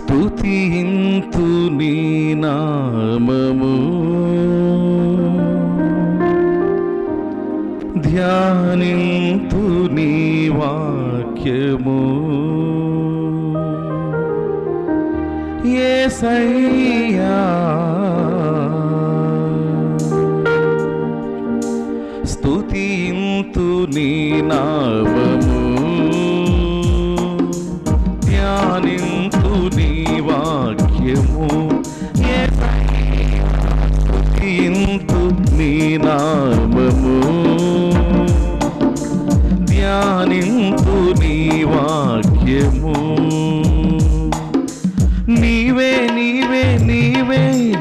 స్తుతింతు నీ నామము ధ్యానింతు నీ వాక్యము ఏసయ్యా స్తుతింతు నీ నామము ధ్యానింతు నీ వాక్యము యేసయ్యా, స్తుతింతు నీ నామము ధ్యానింతు నీ వాక్యము నీవే నీవే నీవే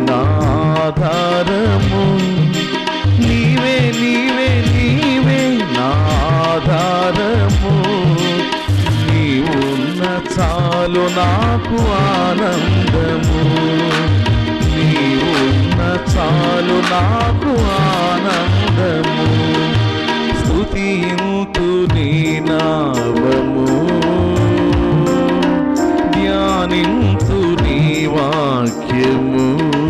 నాధారము నీవే నీవే నీవే నాధారము నీవున్న చాలు నాకు ఆనందము నీవున్న చాలు నాకు ఆనందము స్తుతింతు నీ నామము ధ్యానింతు నీ వాక్యము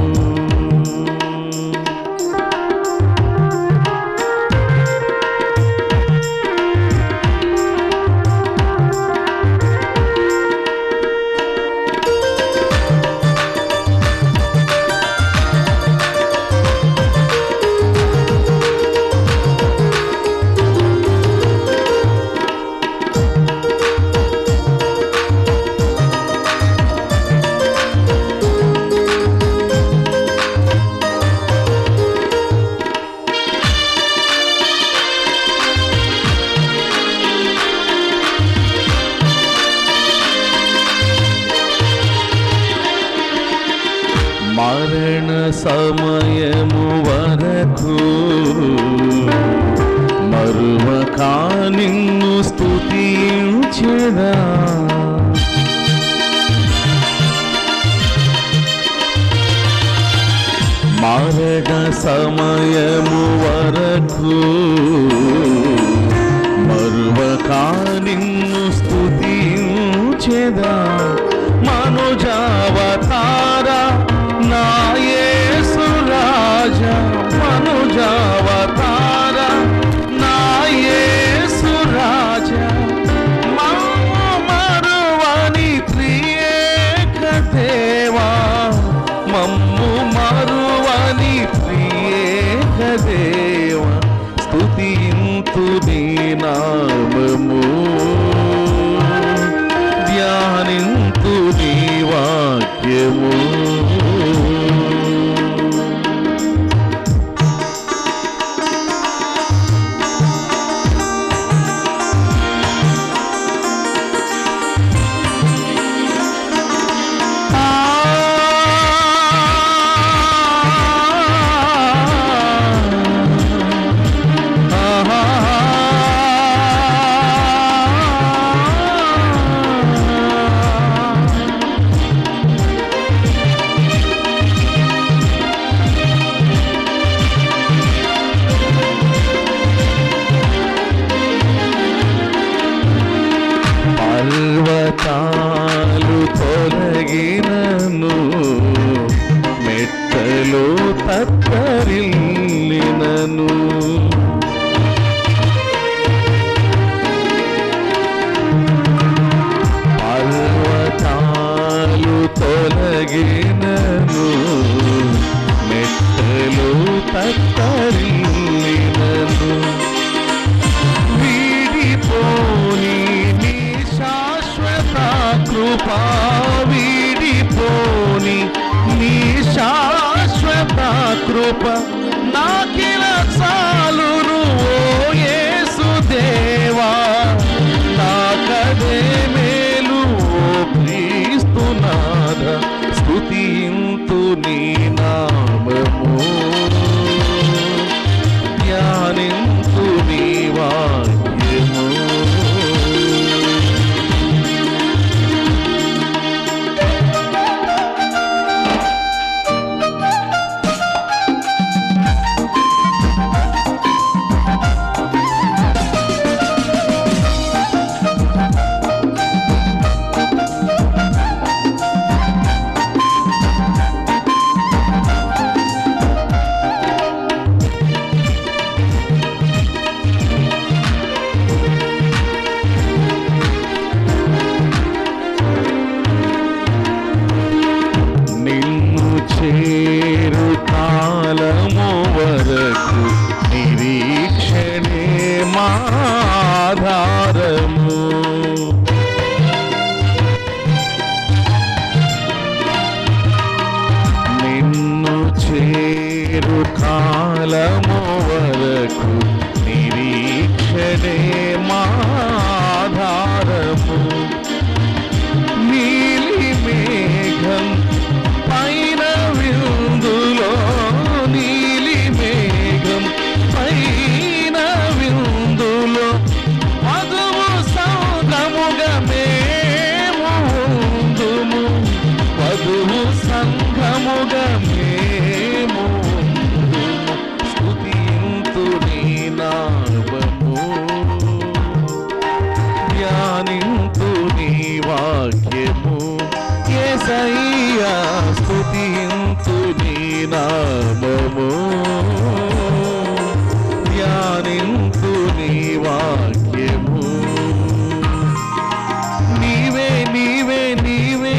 మరణ సమయము వరకు మరువక నిన్ను స్తుతించెదా మరణ సమయము వరకు మరువక నిన్ను స్తుతించెదా మనుజావతార నాయేసు రాజా మనుజావతార నాయేసు రాజా మమ్ము మరువని త్రియేక దేవా మమ్ము మరువని త్రియేక దేవా స్తుతింతు నీ నామము ధ్యానింతు నీ వాక్యము పర్వతాలు తొలగినను మెట్టలు తత్తరిల్లినను పర్వతాలు తొలగినను మెట్టలు తత్తరిల్లినను వీడిపోని నీ శాశ్వత కృపా వీడిపోని నీ శాశ్వత కృప నాకిల చాలును ఓ యేసు దేవా నాకదే మేలు ఓ క్రీస్తునాథ స్తుతింతు నీ నామము ధ్యానింతు నీ వాక్యము ఆధారము నిన్ను చేరు కాలము వరకు నిరీక్షణే మాధారము నీలి మేఘం పైన విందులో నీలి మేఘం పైన విందులో మధువు సంగముగా మేము ఉందుము వధువు సంఘముగా మేము ఉందుము. స్తుతింతు నీ నామము ధ్యానింతు నీ వాక్యము యేసయ్యా స్తుతింతు నీ నామము ధ్యానింతు నీ వాక్యము నీవే నీవే నీవే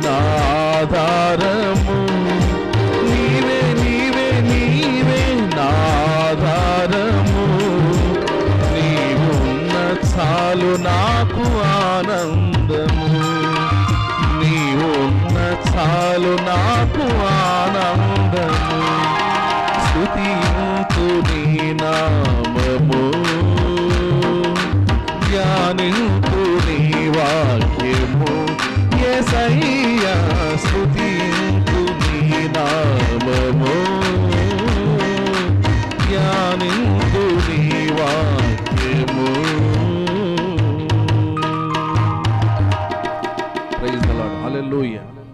నాధారము నీవే నీవే నీవే నాధారము నీవున్న చాలు నాకు ఆనందము నీవున్న చాలు నాకు ఆనందము స్తుతింతు నీ నామము ధ్యానింతు నీ వాక్యము యేసయ్యా స్తుతింతు నీ నామము ధ్యానింతు నీ వాక్యము ప్రైజ్ ద లార్డ్ హల్లెలూయా